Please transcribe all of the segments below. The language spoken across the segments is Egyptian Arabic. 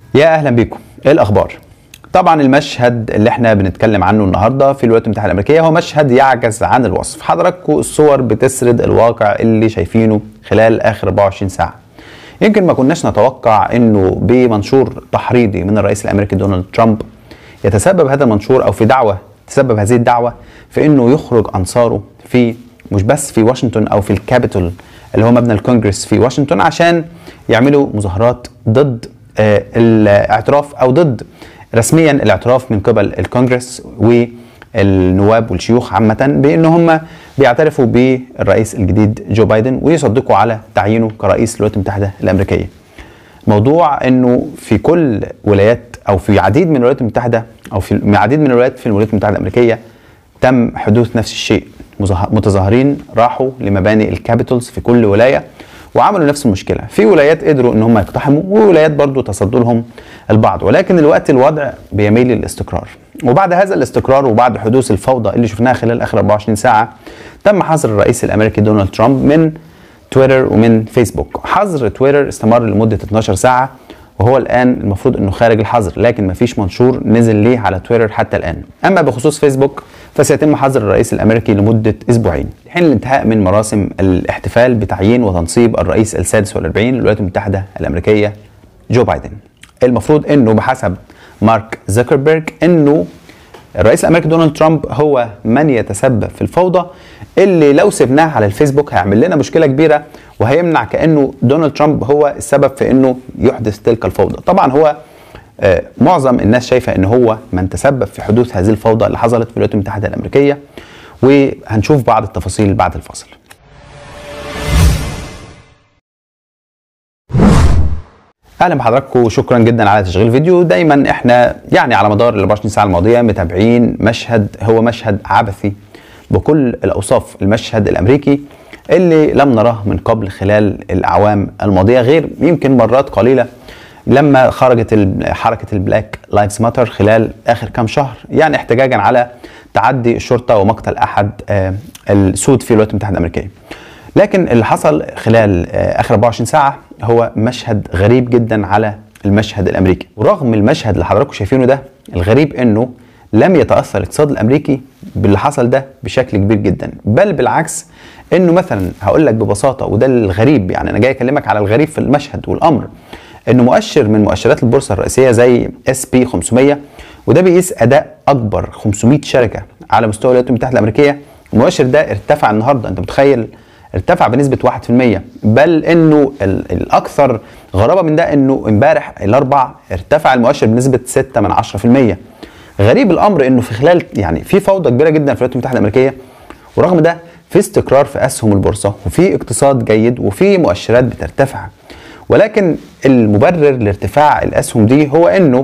يا اهلا بيكم ايه الاخبار طبعا المشهد اللي احنا بنتكلم عنه النهارده في الولايات المتحده الامريكيه هو مشهد يعجز عن الوصف حضراتكم الصور بتسرد الواقع اللي شايفينه خلال اخر 24 ساعه يمكن ما كناش نتوقع انه بمنشور تحريضي من الرئيس الامريكي دونالد ترامب يتسبب هذا المنشور او في دعوه تسبب هذه الدعوه في انه يخرج انصاره في مش بس في واشنطن او في الكابيتول اللي هو مبنى الكونجرس في واشنطن عشان يعملوا مظاهرات ضد آه، الاعتراف او ضد رسميا الاعتراف من قبل الكونجرس والنواب والشيوخ عامه بان هم بيعترفوا بالرئيس الجديد جو بايدن ويصدقوا على تعيينه كرئيس الولايات المتحده الامريكيه. موضوع انه في كل ولايات او في عديد من الولايات المتحده او في عديد من الولايات في الولايات المتحده الامريكيه تم حدوث نفس الشيء مظاهر- متظاهرين راحوا لمباني الكابيتولز في كل ولايه وعملوا نفس المشكله في ولايات قدروا ان هم يقتحموا وولايات برضو تصدوا لهم البعض ولكن الوقت الوضع بيميل للاستقرار وبعد هذا الاستقرار وبعد حدوث الفوضى اللي شفناها خلال اخر 24 ساعه تم حظر الرئيس الامريكي دونالد ترامب من تويتر ومن فيسبوك حظر تويتر استمر لمده 12 ساعه وهو الان المفروض انه خارج الحظر لكن مفيش منشور نزل ليه على تويتر حتى الان اما بخصوص فيسبوك فسيتم حظر الرئيس الامريكي لمده اسبوعين حين الانتهاء من مراسم الاحتفال بتعيين وتنصيب الرئيس السادس والاربعين للولايات المتحده الامريكيه جو بايدن المفروض انه بحسب مارك زكربيرج انه الرئيس الامريكي دونالد ترامب هو من يتسبب في الفوضى اللي لو سبناها على الفيسبوك هيعمل لنا مشكله كبيره وهيمنع كانه دونالد ترامب هو السبب في انه يحدث تلك الفوضى طبعا هو آه، معظم الناس شايفه ان هو من تسبب في حدوث هذه الفوضى اللي حصلت في الولايات المتحده الامريكيه وهنشوف بعض التفاصيل بعد الفاصل اهلا بحضراتكم وشكرا جدا على تشغيل الفيديو دايما احنا يعني على مدار ال 24 ساعه الماضيه متابعين مشهد هو مشهد عبثي بكل الاوصاف المشهد الامريكي اللي لم نراه من قبل خلال الاعوام الماضيه غير يمكن مرات قليله لما خرجت ال- حركه البلاك لايفز ماتر خلال اخر كام شهر يعني احتجاجا على تعدي الشرطه ومقتل احد آه، السود في الولايات المتحده الامريكيه لكن اللي حصل خلال آه، اخر 24 ساعه هو مشهد غريب جدا على المشهد الامريكي ورغم المشهد اللي حضراتكم شايفينه ده الغريب انه لم يتاثر الاقتصاد الامريكي باللي حصل ده بشكل كبير جدا بل بالعكس انه مثلا هقول لك ببساطه وده الغريب يعني انا جاي اكلمك على الغريب في المشهد والامر انه مؤشر من مؤشرات البورصه الرئيسيه زي اس بي 500 وده بيقيس اداء اكبر 500 شركه على مستوى الولايات المتحده الامريكيه المؤشر ده ارتفع النهارده انت متخيل ارتفع بنسبه 1% بل انه ال- الاكثر غرابه من ده انه امبارح الاربع ارتفع المؤشر بنسبه 6 من 10% غريب الامر انه في خلال يعني في فوضى كبيره جدا في الولايات المتحده الامريكيه ورغم ده في استقرار في اسهم البورصه وفي اقتصاد جيد وفي مؤشرات بترتفع ولكن المبرر لارتفاع الاسهم دي هو انه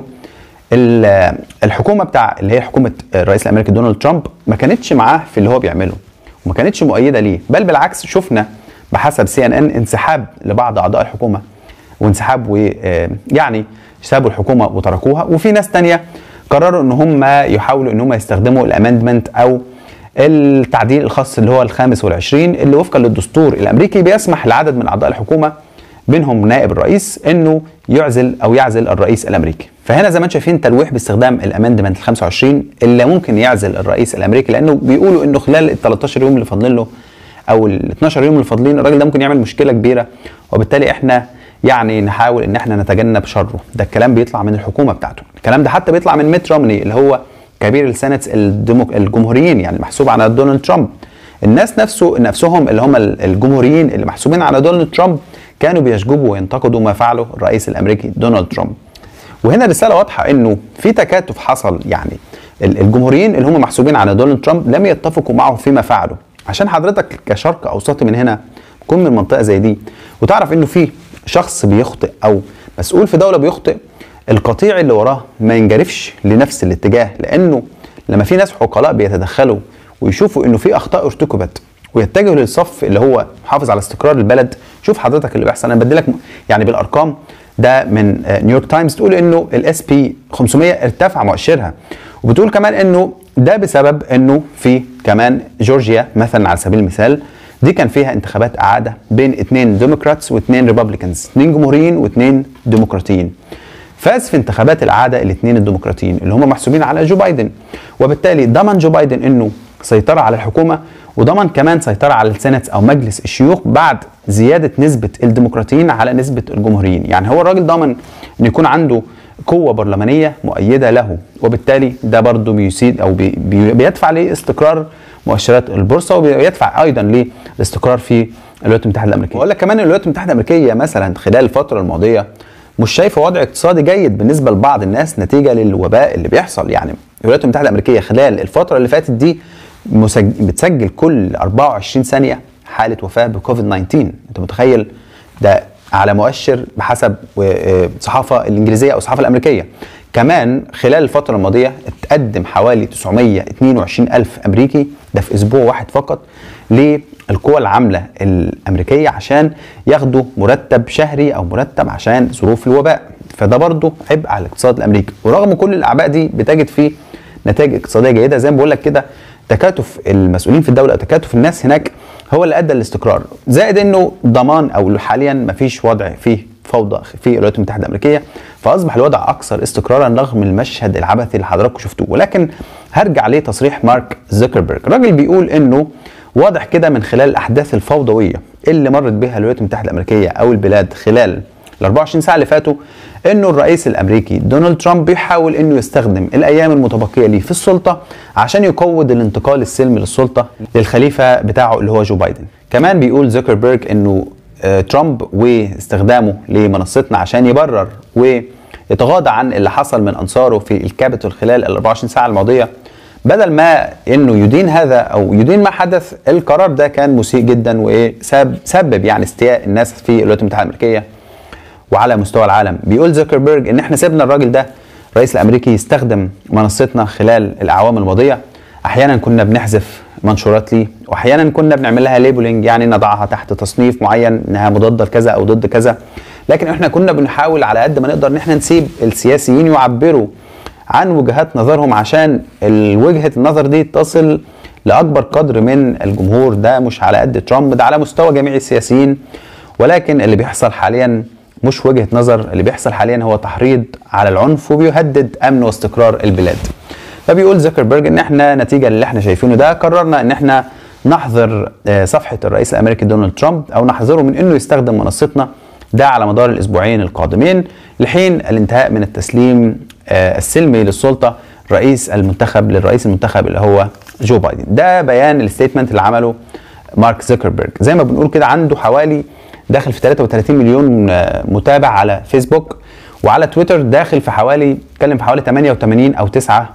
ال- الحكومه بتاع اللي هي حكومه الرئيس الامريكي دونالد ترامب ما كانتش معاه في اللي هو بيعمله وما كانتش مؤيده ليه بل بالعكس شفنا بحسب سي ان ان انسحاب لبعض اعضاء الحكومه وانسحاب ويعني سابوا الحكومه وتركوها وفي ناس تانية قرروا ان هم يحاولوا ان هم يستخدموا الامندمنت او التعديل الخاص اللي هو الخامس والعشرين اللي وفقا للدستور الامريكي بيسمح لعدد من اعضاء الحكومه بينهم نائب الرئيس انه يعزل او يعزل الرئيس الامريكي فهنا زي ما انتم شايفين تلويح باستخدام الامندمنت ال 25 اللي ممكن يعزل الرئيس الامريكي لانه بيقولوا انه خلال ال 13 يوم اللي فاضلين له او ال 12 يوم اللي فاضلين الراجل ده ممكن يعمل مشكله كبيره وبالتالي احنا يعني نحاول ان احنا نتجنب شره ده الكلام بيطلع من الحكومه بتاعته الكلام ده حتى بيطلع من ميت رومني اللي هو كبير السنت الديمو- الجمهوريين يعني محسوب على دونالد ترامب الناس نفسه نفسهم اللي هم الجمهوريين اللي محسوبين على دونالد ترامب كانوا بيشجبوا وينتقدوا ما فعله الرئيس الامريكي دونالد ترامب وهنا رساله واضحه انه في تكاتف حصل يعني ال- الجمهوريين اللي هم محسوبين على دونالد ترامب لم يتفقوا معه فيما فعله عشان حضرتك كشرق اوسطي من هنا تكون من منطقه زي دي وتعرف انه في شخص بيخطئ او مسؤول في دوله بيخطئ القطيع اللي وراه ما ينجرفش لنفس الاتجاه لانه لما في ناس عقلاء بيتدخلوا ويشوفوا انه في اخطاء ارتكبت ويتجهوا للصف اللي هو محافظ على استقرار البلد شوف حضرتك اللي بيحصل انا بديلك يعني بالارقام ده من آه، نيويورك تايمز تقول انه الاس بي 500 ارتفع مؤشرها وبتقول كمان انه ده بسبب انه في كمان جورجيا مثلا على سبيل المثال دي كان فيها انتخابات اعاده بين اثنين ديموكراتس واثنين ريبابليكانز اثنين جمهوريين واثنين ديمقراطيين فاز في انتخابات العاده الاثنين الديمقراطيين اللي هم محسوبين على جو بايدن وبالتالي ضمن جو بايدن انه سيطره على الحكومه وضمن كمان سيطره على السنت او مجلس الشيوخ بعد زياده نسبه الديمقراطيين على نسبه الجمهوريين يعني هو الراجل ضمن ان يكون عنده قوه برلمانيه مؤيده له وبالتالي ده برضه بيسيد او بي بي بيدفع لاستقرار مؤشرات البورصه وبيدفع ايضا للاستقرار في الولايات المتحده الامريكيه. واقول لك كمان الولايات المتحده الامريكيه مثلا خلال الفتره الماضيه مش شايفه وضع اقتصادي جيد بالنسبه لبعض الناس نتيجه للوباء اللي بيحصل يعني الولايات المتحده الامريكيه خلال الفتره اللي فاتت دي مسجل بتسجل كل 24 ثانيه حاله وفاه بكوفيد 19 انت متخيل ده على مؤشر بحسب الصحافه الانجليزيه او الصحافه الامريكيه كمان خلال الفترة الماضية اتقدم حوالي 922 ألف أمريكي ده في أسبوع واحد فقط للقوى العاملة الأمريكية عشان ياخدوا مرتب شهري أو مرتب عشان ظروف الوباء فده برضه عبء على الاقتصاد الأمريكي ورغم كل الأعباء دي بتجد فيه نتائج اقتصادية جيدة زي ما بقول لك كده تكاتف المسؤولين في الدولة تكاتف الناس هناك هو اللي ادى الاستقرار زائد انه ضمان او حاليا ما فيش وضع فيه فوضى في الولايات المتحده الامريكيه فاصبح الوضع اكثر استقرارا رغم المشهد العبثي اللي حضراتكم شفتوه ولكن هرجع لتصريح مارك زوكربيرج الراجل بيقول انه واضح كده من خلال الاحداث الفوضويه اللي مرت بها الولايات المتحده الامريكيه او البلاد خلال ال 24 ساعه اللي فاتوا انه الرئيس الامريكي دونالد ترامب بيحاول انه يستخدم الايام المتبقيه ليه في السلطه عشان يقوض الانتقال السلمي للسلطه للخليفه بتاعه اللي هو جو بايدن كمان بيقول زوكربيرج انه آه ترامب واستخدامه لمنصتنا عشان يبرر ويتغاضى عن اللي حصل من انصاره في الكابيتول خلال ال 24 ساعه الماضيه بدل ما انه يدين هذا او يدين ما حدث القرار ده كان مسيء جدا وسبب يعني استياء الناس في الولايات المتحده الامريكيه وعلى مستوى العالم بيقول زوكربيرج ان احنا سيبنا الراجل ده الرئيس الامريكي يستخدم منصتنا خلال الاعوام الماضيه احيانا كنا بنحذف منشورات ليه واحيانا كنا بنعمل لها ليبلنج يعني نضعها تحت تصنيف معين انها مضاده لكذا او ضد كذا لكن احنا كنا بنحاول على قد ما نقدر ان احنا نسيب السياسيين يعبروا عن وجهات نظرهم عشان وجهه النظر دي تصل لاكبر قدر من الجمهور ده مش على قد ترامب ده على مستوى جميع السياسيين ولكن اللي بيحصل حاليا مش وجهه نظر اللي بيحصل حاليا هو تحريض على العنف وبيهدد امن واستقرار البلاد فبيقول زكربرج ان احنا نتيجه للي احنا شايفينه ده قررنا ان احنا نحظر صفحه الرئيس الامريكي دونالد ترامب او نحظره من انه يستخدم منصتنا ده على مدار الاسبوعين القادمين لحين الانتهاء من التسليم السلمي للسلطه رئيس المنتخب للرئيس المنتخب اللي هو جو بايدن ده بيان الستيتمنت اللي عمله مارك زكربرج زي ما بنقول كده عنده حوالي داخل في 33 مليون متابع على فيسبوك وعلى تويتر داخل في حوالي اتكلم في حوالي 88 او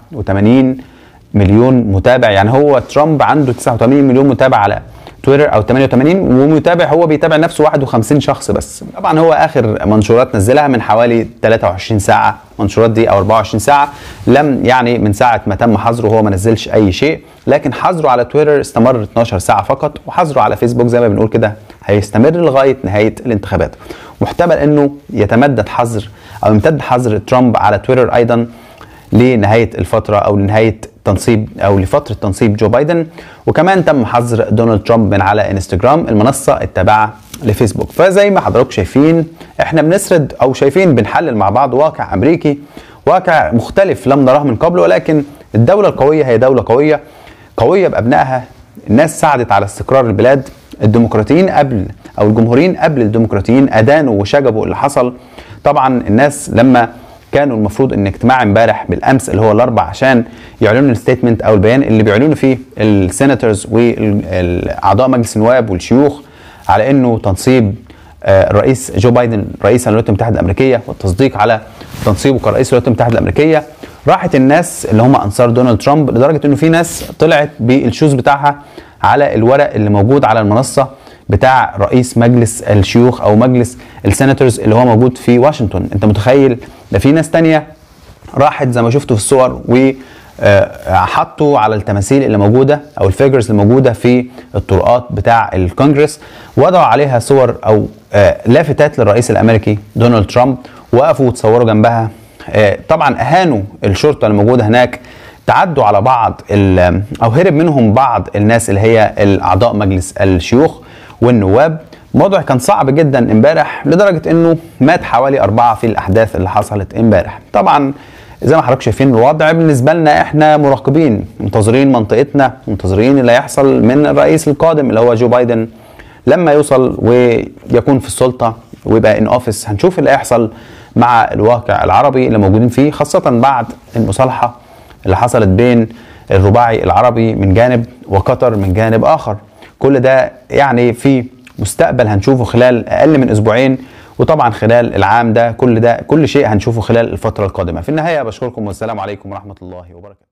89 مليون متابع يعني هو ترامب عنده 89 مليون متابع على تويتر او 88 ومتابع هو بيتابع نفسه 51 شخص بس طبعا هو اخر منشورات نزلها من حوالي 23 ساعه منشورات دي او 24 ساعه لم يعني من ساعه ما تم حظره هو ما نزلش اي شيء لكن حظره على تويتر استمر 12 ساعه فقط وحظره على فيسبوك زي ما بنقول كده هيستمر لغايه نهايه الانتخابات محتمل انه يتمدد حظر او يمتد حظر ترامب على تويتر ايضا لنهايه الفتره او لنهايه تنصيب او لفتره تنصيب جو بايدن وكمان تم حظر دونالد ترامب من على انستجرام المنصه التابعه لفيسبوك فزي ما حضراتكم شايفين احنا بنسرد او شايفين بنحلل مع بعض واقع امريكي واقع مختلف لم نراه من قبل ولكن الدوله القويه هي دوله قويه قويه بابنائها الناس ساعدت على استقرار البلاد الديمقراطيين قبل او الجمهوريين قبل الديمقراطيين ادانوا وشجبوا اللي حصل طبعا الناس لما كانوا المفروض ان اجتماع امبارح بالامس اللي هو الاربع عشان يعلنوا الستيتمنت او البيان اللي بيعلنوا فيه السيناتورز واعضاء مجلس النواب والشيوخ على انه تنصيب الرئيس جو بايدن رئيس الولايات المتحده الامريكيه والتصديق على تنصيبه كرئيس الولايات المتحده الامريكيه راحت الناس اللي هم انصار دونالد ترامب لدرجه انه في ناس طلعت بالشوز بتاعها على الورق اللي موجود على المنصه بتاع رئيس مجلس الشيوخ او مجلس السيناتورز اللي هو موجود في واشنطن انت متخيل ده في ناس تانية راحت زي ما شفتوا في الصور و حطوا على التماثيل اللي موجوده او الفيجرز اللي موجوده في الطرقات بتاع الكونجرس وضعوا عليها صور او لافتات للرئيس الامريكي دونالد ترامب وقفوا وتصوروا جنبها طبعا اهانوا الشرطه اللي موجوده هناك تعدوا على بعض او هرب منهم بعض الناس اللي هي الاعضاء مجلس الشيوخ والنواب الموضوع كان صعب جدا امبارح لدرجه انه مات حوالي اربعه في الاحداث اللي حصلت امبارح طبعا زي ما حضراتكم شايفين الوضع بالنسبه لنا احنا مراقبين منتظرين منطقتنا منتظرين اللي هيحصل من الرئيس القادم اللي هو جو بايدن لما يوصل ويكون في السلطه ويبقى ان اوفيس هنشوف اللي هيحصل مع الواقع العربي اللي موجودين فيه خاصه بعد المصالحه اللي حصلت بين الرباعي العربي من جانب وقطر من جانب اخر كل ده يعني في مستقبل هنشوفه خلال اقل من اسبوعين وطبعا خلال العام ده كل ده كل شيء هنشوفه خلال الفتره القادمه في النهايه بشكركم والسلام عليكم ورحمه الله وبركاته